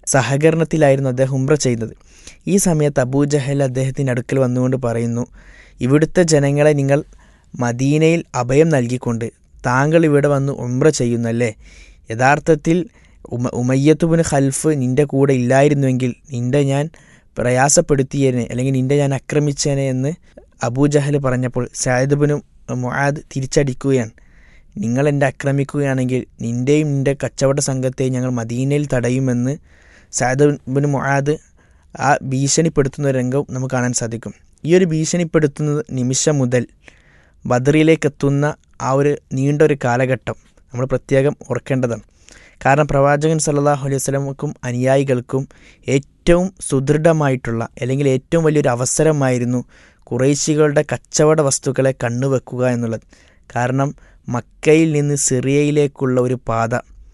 സഹകരണത്തിലായിരുന്നു അദ്ദേഹം ഉംറ ചെയ്യുന്നത് ഈ സമയത്ത് അബൂജഹൽ അദ്ദേഹത്തിൻ്റെ അടുക്കൽ വന്നുകൊണ്ട് പറയുന്നു ഇവിടുത്തെ ജനങ്ങളെ നിങ്ങൾ മദീനയിൽ അഭയം നൽകിക്കൊണ്ട് താങ്കൾ ഇവിടെ വന്ന് ഉംറ ചെയ്യുന്നല്ലേ യഥാർത്ഥത്തിൽ ഉമ ഉമയ്യത്തുബിന് ഖൽഫ് നിൻ്റെ കൂടെ ഇല്ലായിരുന്നുവെങ്കിൽ നിൻ്റെ ഞാൻ പ്രയാസപ്പെടുത്തിയേനെ അല്ലെങ്കിൽ നിൻ്റെ ഞാൻ ആക്രമിച്ചേനെ എന്ന് അബൂജഹൽ പറഞ്ഞപ്പോൾ സായിദുബിന് മുആദ് തിരിച്ചടിക്കുകയാണ് നിങ്ങൾ എന്നെ ആക്രമിക്കുകയാണെങ്കിൽ നിൻ്റെയും നിൻ്റെ കച്ചവട സംഘത്തെയും ഞങ്ങൾ മദീനയിൽ തടയുമെന്ന് സായിദുബിന് മുആദ് ആ ഭീഷണിപ്പെടുത്തുന്ന ഒരു രംഗവും നമുക്ക് കാണാൻ സാധിക്കും ഈ ഒരു ഭീഷണിപ്പെടുത്തുന്ന നിമിഷം മുതൽ ബദറിലേക്ക് എത്തുന്ന ആ ഒരു നീണ്ട ഒരു കാലഘട്ടം നമ്മൾ പ്രത്യേകം ഓർക്കേണ്ടതാണ് കാരണം പ്രവാചകൻ സല്ലല്ലാഹു അലൈഹി വസല്ലമക്കും അനുയായികൾക്കും ഏറ്റവും സുദൃഢമായിട്ടുള്ള അല്ലെങ്കിൽ ഏറ്റവും വലിയൊരു അവസരമായിരുന്നു കുറേശികളുടെ കച്ചവട വസ്തുക്കളെ കണ്ണുവെക്കുക എന്നുള്ളത് കാരണം മക്കയിൽ നിന്ന് സിറിയയിലേക്കുള്ള ഒരു പാത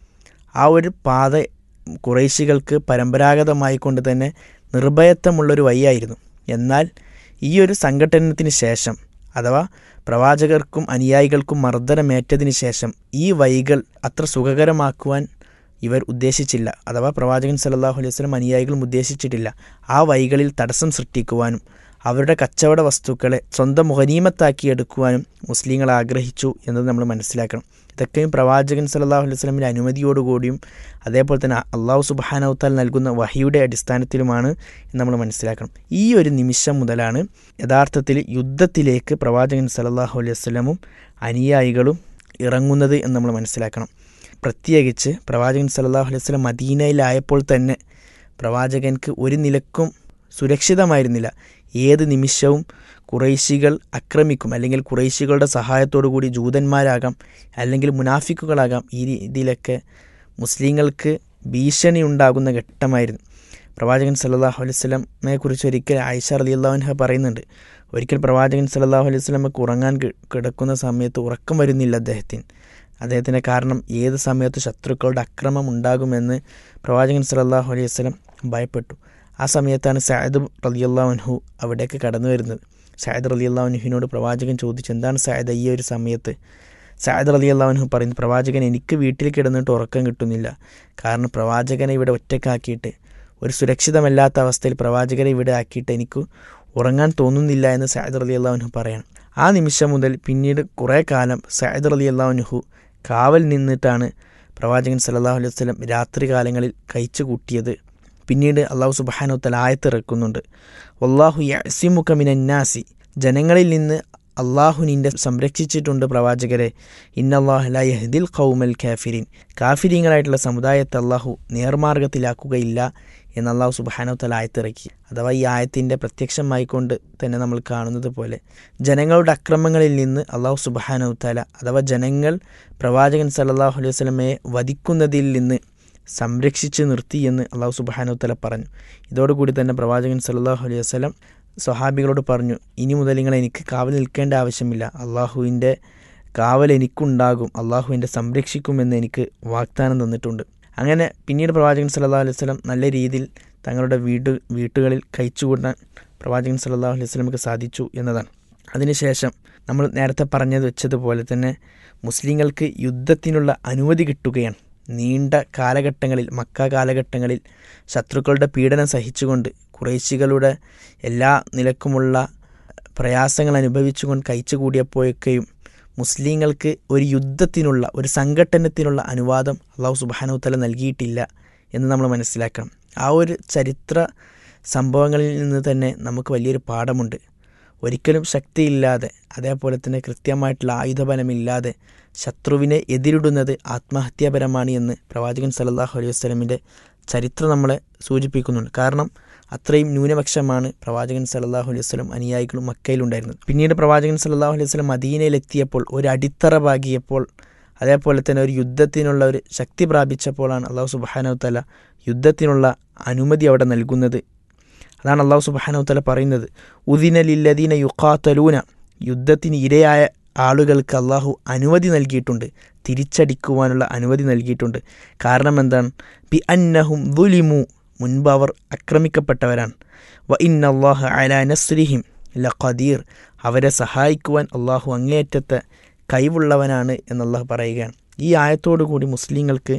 ആ ഒരു പാത കുറേശികൾക്ക് പരമ്പരാഗതമായി കൊണ്ട് തന്നെ നിർഭയത്വമുള്ളൊരു വഴിയായിരുന്നു എന്നാൽ ഈ ഒരു സംഘടനത്തിന് ശേഷം അഥവാ പ്രവാചകർക്കും അനുയായികൾക്കും മർദ്ദനമേറ്റതിന് ശേഷം ഈ വഴികൾ അത്ര സുഖകരമാക്കുവാൻ ഇവർ ഉദ്ദേശിച്ചില്ല അഥവാ പ്രവാചകൻ സല്ലല്ലാഹു അലൈഹി വസല്ലം അനുയായികളും ഉദ്ദേശിച്ചിട്ടില്ല ആ വഴികളിൽ തടസ്സം സൃഷ്ടിക്കുവാനും അവരുടെ കച്ചവട വസ്തുക്കളെ സ്വന്തം മുഹനീമത്താക്കി എടുക്കുവാനും മുസ്ലിങ്ങൾ ആഗ്രഹിച്ചു എന്നത് നമ്മൾ മനസ്സിലാക്കണം ഇതൊക്കെയും പ്രവാചകൻ സല്ലല്ലാഹു അലൈഹി വസല്ലമിൻ്റെ അനുമതിയോടുകൂടിയും അതേപോലെ തന്നെ അള്ളാഹു സുബാനവത്താൽ നൽകുന്ന വഹിയുടെ അടിസ്ഥാനത്തിലുമാണ് എന്ന് നമ്മൾ മനസ്സിലാക്കണം ഈ ഒരു നിമിഷം മുതലാണ് യഥാർത്ഥത്തിൽ യുദ്ധത്തിലേക്ക് പ്രവാചകൻ സല്ലല്ലാഹു അലൈഹി വസല്ലമും അനുയായികളും ഇറങ്ങുന്നത് എന്ന് നമ്മൾ മനസ്സിലാക്കണം പ്രത്യേകിച്ച് പ്രവാചകൻ സല്ലല്ലാഹു അലൈഹി വസല്ലം മദീനയിലായപ്പോൾ തന്നെ പ്രവാചകൻക്ക് ഒരു നിലക്കും സുരക്ഷിതമായിരുന്നില്ല ഏത് നിമിഷവും കുറേശികൾ ആക്രമിക്കും അല്ലെങ്കിൽ കുറേശികളുടെ സഹായത്തോടു കൂടി ജൂതന്മാരാകാം അല്ലെങ്കിൽ മുനാഫിക്കുകളാകാം ഈ രീതിയിലൊക്കെ മുസ്ലിങ്ങൾക്ക് ഭീഷണി ഉണ്ടാകുന്ന ഘട്ടമായിരുന്നു പ്രവാചകൻ സല്ലല്ലാഹു അലൈഹി വസല്ലമയെ കുറിച്ച് ഒരിക്കൽ ആയിഷ റളിയല്ലാഹുൻഹ പറയുന്നുണ്ട് ഒരിക്കൽ പ്രവാചകൻ സല്ലല്ലാഹു അലൈഹി വസല്ലമക്ക് ഉറങ്ങാൻ കിടക്കുന്ന സമയത്ത് ഉറക്കം വരുന്നില്ല അദ്ദേഹത്തിന് അദ്ദേഹത്തിൻ്റെ കാരണം ഏത് സമയത്ത് ശത്രുക്കളുടെ അക്രമം ഉണ്ടാകുമെന്ന് പ്രവാചകൻ സല്ലല്ലാഹു അലൈഹി വസല്ലം ഭയപ്പെട്ടു ആ സമയത്താണ് സയദ് റലിയല്ലാഹുൻഹു അവിടേക്ക് കടന്നു വരുന്നത് സയദ് റലിയല്ലാഹുൻഹുവിനോട് പ്രവാചകൻ ചോദിച്ചു എന്താണ് സയദ് ഈ ഒരു സമയത്ത് സയദ് റലിയല്ലാഹുൻഹു പറയുന്നു പ്രവാചകൻ എനിക്ക് വീട്ടിൽ കിടന്നിട്ട് ഉറക്കം കിട്ടുന്നില്ല കാരണം പ്രവാചകനെ ഇവിടെ ഒറ്റക്കാക്കിയിട്ട് ഒരു സുരക്ഷിതമല്ലാത്ത അവസ്ഥയിൽ പ്രവാചകനെ ഇവിടെ ആക്കിയിട്ട് എനിക്ക് ഉറങ്ങാൻ തോന്നുന്നില്ല എന്ന് സയദ് റലി അള്ളാഹുനു പറയണം ആ നിമിഷം മുതൽ പിന്നീട് കുറേ കാലം സയദ് റലി അള്ളാഹുനുഹു കാവൽ നിന്നിട്ടാണ് പ്രവാചകൻ സല്ലല്ലാഹു അലൈഹി വസല്ലം രാത്രി കാലങ്ങളിൽ കഴിച്ചു കൂട്ടിയത് പിന്നീട് അള്ളാഹു സുബാനു തല ആയത്തിറക്കുന്നുണ്ട് വല്ലാഹു യസിമുക മിനന്നാസി ജനങ്ങളിൽ നിന്ന് അള്ളാഹു നിന്റെ സംരക്ഷിച്ചിട്ടുണ്ട് പ്രവാചകരെ ഇന്നല്ലാഹുലഹദിൽ ഖൗമൽ കാഫിരിൻ കാഫിരിങ്ങളായിട്ടുള്ള സമുദായത്തെ അള്ളാഹു നേർമാർഗത്തിലാക്കുകയില്ല എന്ന് അള്ളാഹു സുബാനു തല ആയത്തിറക്കി അഥവാ ഈ ആയത്തിൻ്റെ പ്രത്യക്ഷമായിക്കൊണ്ട് തന്നെ നമ്മൾ കാണുന്നത് പോലെ ജനങ്ങളുടെ അക്രമങ്ങളിൽ നിന്ന് അള്ളാഹു സുബാനു തല അഥവാ ജനങ്ങൾ പ്രവാചകൻ സല്ലല്ലാഹു അലൈഹി വസല്ലമയെ വധിക്കുന്നതിൽ നിന്ന് സംരക്ഷിച്ച് നിർത്തി എന്ന് അള്ളാഹു സുബാനു തല പറഞ്ഞു ഇതോടുകൂടി തന്നെ പ്രവാചകൻ സല്ലല്ലാഹു അലൈഹി വസല്ലം സ്വഹാബികളോട് പറഞ്ഞു ഇനി മുതൽ നിങ്ങൾ എനിക്ക് കാവൽ നിൽക്കേണ്ട ആവശ്യമില്ല അള്ളാഹുവിൻ്റെ കാവൽ എനിക്കുണ്ടാകും അള്ളാഹു എന്നെ സംരക്ഷിക്കുമെന്ന് എനിക്ക് വാഗ്ദാനം തന്നിട്ടുണ്ട് അങ്ങനെ പിന്നീട് പ്രവാചകൻ സല്ലല്ലാഹു അലൈഹി വസല്ലം നല്ല രീതിയിൽ തങ്ങളുടെ വീട് വീട്ടുകളിൽ കഴിച്ചുകൂടാൻ പ്രവാചകൻ സല്ലല്ലാഹു അലൈഹി വസല്ലമക്ക് സാധിച്ചു എന്നതാണ് അതിനുശേഷം നമ്മൾ നേരത്തെ പറഞ്ഞത് വെച്ചതുപോലെ തന്നെ മുസ്ലിങ്ങൾക്ക് യുദ്ധത്തിനുള്ള അനുമതി കിട്ടുകയാണ് നീണ്ട കാലഘട്ടങ്ങളിൽ മക്ക കാലഘട്ടങ്ങളിൽ ശത്രുക്കളുടെ പീഡനം സഹിച്ചുകൊണ്ട് കുറേശികളുടെ എല്ലാ നിലക്കുമുള്ള പ്രയാസങ്ങൾ അനുഭവിച്ചുകൊണ്ട് കഴിച്ചുകൂടിയപ്പോഴൊക്കെയും മുസ്ലിങ്ങൾക്ക് ഒരു യുദ്ധത്തിനുള്ള ഒരു സംഘട്ടനത്തിനുള്ള അനുവാദം അള്ളാഹു സുബാനുത്തല നൽകിയിട്ടില്ല എന്ന് നമ്മൾ മനസ്സിലാക്കണം ആ ഒരു ചരിത്ര സംഭവങ്ങളിൽ നിന്ന് തന്നെ നമുക്ക് വലിയൊരു പാഠമുണ്ട് ഒരിക്കലും ശക്തിയില്ലാതെ അതേപോലെ തന്നെ കൃത്യമായിട്ടുള്ള ആയുധബലമില്ലാതെ ശത്രുവിനെ എതിരിടുന്നത് ആത്മഹത്യാപരമാണ് എന്ന് പ്രവാചകൻ സല്ലല്ലാഹു അലൈഹി വസ്ലമിൻ്റെ ചരിത്രം നമ്മളെ സൂചിപ്പിക്കുന്നുണ്ട് കാരണം അത്രയും ന്യൂനപക്ഷമാണ് പ്രവാചകൻ സല്ലല്ലാഹു അലൈഹി വസ്ലം അനുയായികളും മക്കയിലുണ്ടായിരുന്നത് പിന്നീട് പ്രവാചകൻ സല്ലല്ലാഹു അലൈഹി വസ്ലം മദീനയിലെത്തിയപ്പോൾ ഒരു അടിത്തറ പാകിയപ്പോൾ അതേപോലെ തന്നെ ഒരു യുദ്ധത്തിനുള്ള ഒരു ശക്തി പ്രാപിച്ചപ്പോഴാണ് അള്ളാഹു സുബാനു തല യുദ്ധത്തിനുള്ള അനുമതി അവിടെ നൽകുന്നത് അതാണ് അള്ളാഹു സുബാനു തല പറയുന്നത് ഉദിനലില്ലദീന യുക്കാത്തലൂന യുദ്ധത്തിന് ഇരയായ ആളുകൾക്ക് അള്ളാഹു അനുമതി നൽകിയിട്ടുണ്ട് തിരിച്ചടിക്കുവാനുള്ള അനുമതി നൽകിയിട്ടുണ്ട് കാരണം എന്താണ് ബി അന്നഹും ദുലിമു മുൻപ് അവർ ആക്രമിക്കപ്പെട്ടവരാണ് വ ഇന്ന അള്ളാഹു അല നസ്രിഹിം ല ഖദീർ അവരെ സഹായിക്കുവാൻ അള്ളാഹു അങ്ങേയറ്റത്തെ കഴിവുള്ളവനാണ് എന്നല്ലാഹു പറയുകയാണ് ഈ ആയത്തോടു കൂടി മുസ്ലിങ്ങൾക്ക്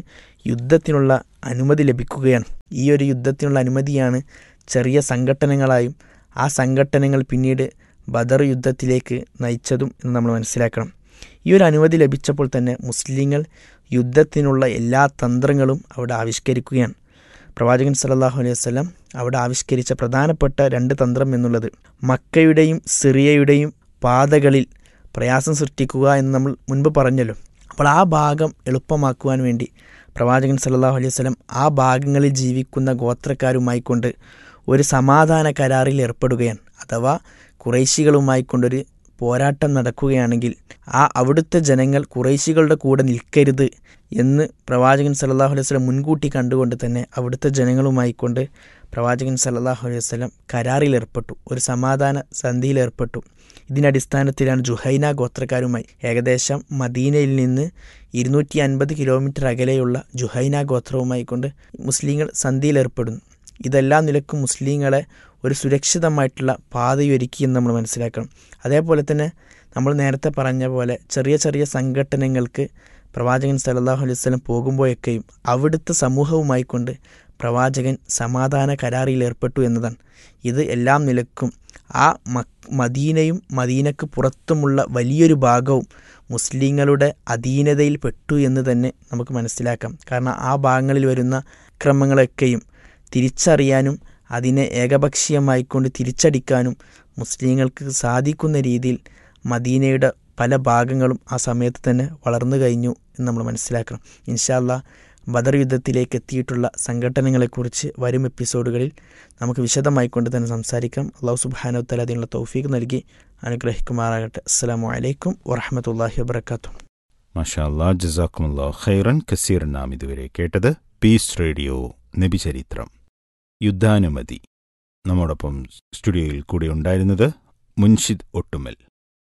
യുദ്ധത്തിനുള്ള അനുമതി ലഭിക്കുകയാണ് ഈ ഒരു യുദ്ധത്തിനുള്ള അനുമതിയാണ് ചെറിയ സംഘടനകളായും ആ സംഘടനകൾ പിന്നീട് ബദർ യുദ്ധത്തിലേക്ക് നയിച്ചതും എന്ന് നമ്മൾ മനസ്സിലാക്കണം ഈ ഒരു അനുമതി ലഭിച്ചപ്പോൾ തന്നെ മുസ്ലിങ്ങൾ യുദ്ധത്തിനുള്ള എല്ലാ തന്ത്രങ്ങളും അവിടെ ആവിഷ്കരിക്കുകയാണ് പ്രവാചകൻ സല്ലല്ലാഹു അലൈഹി വസല്ലം അവിടെ ആവിഷ്കരിച്ച പ്രധാനപ്പെട്ട രണ്ട് തന്ത്രം എന്നുള്ളത് മക്കയുടെയും സിറിയയുടെയും പാതകളിൽ പ്രയാസം സൃഷ്ടിക്കുക എന്ന് നമ്മൾ മുൻപ് പറഞ്ഞല്ലോ അപ്പോൾ ആ ഭാഗം എളുപ്പമാക്കുവാൻ വേണ്ടി പ്രവാചകൻ സല്ലല്ലാഹു അലൈഹി വസല്ലം ആ ഭാഗങ്ങളിൽ ജീവിക്കുന്ന ഗോത്രക്കാരുമായി കൊണ്ട് ഒരു സമാധാന കരാറിൽ ഏർപ്പെടുകയാണ് അഥവാ കുറേശികളുമായി കൊണ്ടൊരു പോരാട്ടം നടക്കുകയാണെങ്കിൽ ആ അവിടുത്തെ ജനങ്ങൾ കുറേശികളുടെ കൂടെ നിൽക്കരുത് എന്ന് പ്രവാചകൻ സല്ലല്ലാഹു അലൈഹി വസല്ലം മുൻകൂട്ടി കണ്ടുകൊണ്ട് തന്നെ അവിടുത്തെ ജനങ്ങളുമായി കൊണ്ട് പ്രവാചകൻ സല്ലല്ലാഹു അലൈഹി വസല്ലം കരാറിൽ ഏർപ്പെട്ടു ഒരു സമാധാന സന്ധിയിൽ ഏർപ്പെട്ടു ഇതിൻ്റെ അടിസ്ഥാനത്തിലാണ് ജുഹൈന ഗോത്രക്കാരുമായി ഏകദേശം മദീനയിൽ നിന്ന് ഇരുന്നൂറ്റി അൻപത് കിലോമീറ്റർ അകലെയുള്ള ജുഹൈന ഗോത്രവുമായി കൊണ്ട് മുസ്ലിങ്ങൾ സന്ധിയിൽ ഏർപ്പെടുന്നു ഇതെല്ലാം നിലക്കും മുസ്ലിങ്ങളെ ഒരു സുരക്ഷിതമായിട്ടുള്ള പാതയൊരുക്കി എന്ന് നമ്മൾ മനസ്സിലാക്കണം അതേപോലെ തന്നെ നമ്മൾ നേരത്തെ പറഞ്ഞ പോലെ ചെറിയ ചെറിയ സംഘടനകൾക്ക് പ്രവാചകൻ സല്ലല്ലാഹു അലൈഹി വസല്ലം പോകുമ്പോഴൊക്കെയും അവിടുത്തെ സമൂഹവുമായി കൊണ്ട് പ്രവാചകൻ സമാധാന കരാറിൽ ഏർപ്പെട്ടു എന്നതാണ് ഇത് എല്ലാം നിലക്കും ആ മദീനയും മദീനക്ക് പുറത്തുമുള്ള വലിയൊരു ഭാഗവും മുസ്ലിങ്ങളുടെ അധീനതയിൽ പെട്ടു എന്ന് തന്നെ നമുക്ക് മനസ്സിലാക്കാം കാരണം ആ ഭാഗങ്ങളിൽ വരുന്ന ക്രമങ്ങളൊക്കെയും തിരിച്ചറിയാനും അതിനെ ഏകപക്ഷീയമായിക്കൊണ്ട് തിരിച്ചടിക്കാനും മുസ്ലിങ്ങൾക്ക് സാധിക്കുന്ന രീതിയിൽ മദീനയുടെ പല ഭാഗങ്ങളും ആ സമയത്ത് തന്നെ വളർന്നു കഴിഞ്ഞു എന്ന് നമ്മൾ മനസ്സിലാക്കണം ഇൻഷാല്ല ബദർ യുദ്ധത്തിലേക്ക് എത്തിയിട്ടുള്ള സംഘടനകളെക്കുറിച്ച് വരും എപ്പിസോഡുകളിൽ നമുക്ക് വിശദമായിക്കൊണ്ട് തന്നെ സംസാരിക്കാം അള്ളാഹു സുബാനോത്തല അതിനുള്ള തൗഫീഖ് നൽകി അനുഗ്രഹിക്കുമാറാകട്ടെ അസ്സാം വലൈക്കും വറഹമത്തല്ലാഹി വാബർക്കാത്തു മഷാ അല്ലാ ജസാക്കുമുല്ലാ ഖൈറൻ കസീർ നാം ഇതുവരെ കേട്ടത് പീസ് റേഡിയോ നബിചരിത്രം യുദ്ധാനുമതി നമ്മോടൊപ്പം സ്റ്റുഡിയോയിൽ കൂടെ ഉണ്ടായിരുന്നത് മുൻഷിദ് ഒട്ടുമൽ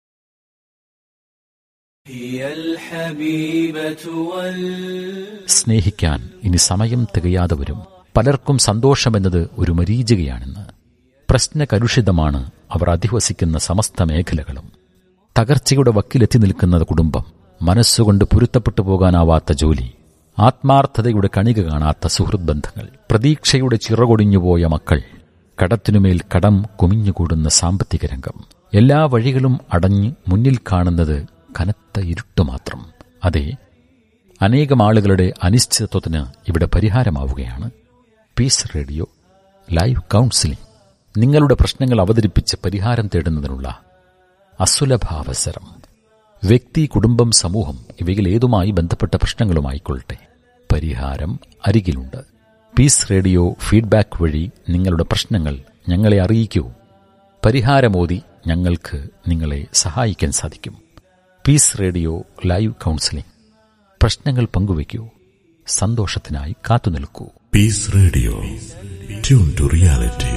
സ്നേഹിക്കാൻ ഇനി സമയം തികയാതെ വരും പലർക്കും സന്തോഷമെന്നത് ഒരു മരീചികയാണെന്ന് പ്രശ്നകലുഷിതമാണ് അവർ അധിവസിക്കുന്ന സമസ്ത മേഖലകളും തകർച്ചയുടെ വക്കിലെത്തി നിൽക്കുന്ന കുടുംബം മനസ്സുകൊണ്ട് പൊരുത്തപ്പെട്ടു പോകാനാവാത്ത ജോലി ആത്മാർത്ഥതയുടെ കണിക കാണാത്ത സുഹൃത് ബന്ധങ്ങൾ പ്രതീക്ഷയുടെ ചിറകൊടിഞ്ഞുപോയ മക്കൾ കടത്തിനുമേൽ കടം കുമിഞ്ഞുകൂടുന്ന സാമ്പത്തിക രംഗം എല്ലാ വഴികളും അടഞ്ഞ് മുന്നിൽ കാണുന്നത് കനത്ത ഇരുട്ട് മാത്രം അതെ അനേകം ആളുകളുടെ അനിശ്ചിതത്വത്തിന് ഇവിടെ പരിഹാരമാവുകയാണ് പീസ് റേഡിയോ ലൈവ് കൗൺസിലിംഗ് നിങ്ങളുടെ പ്രശ്നങ്ങൾ അവതരിപ്പിച്ച് പരിഹാരം തേടുന്നതിനുള്ള അസുലഭാവസരം വ്യക്തി കുടുംബം സമൂഹം ഇവയിൽ ഏതുമായി ബന്ധപ്പെട്ട പ്രശ്നങ്ങളുമായിക്കൊള്ളട്ടെ പരിഹാരം അരികിലുണ്ട് പീസ് റേഡിയോ ഫീഡ്ബാക്ക് വഴി നിങ്ങളുടെ പ്രശ്നങ്ങൾ ഞങ്ങളെ അറിയിക്കൂ പരിഹാരമോതി ഞങ്ങൾക്ക് നിങ്ങളെ സഹായിക്കാൻ സാധിക്കും പീസ് റേഡിയോ ലൈവ് കൗൺസിലിംഗ് പ്രശ്നങ്ങൾ പങ്കുവയ്ക്കൂ സന്തോഷത്തിനായി കാത്തുനിൽക്കൂ peace radio tune to reality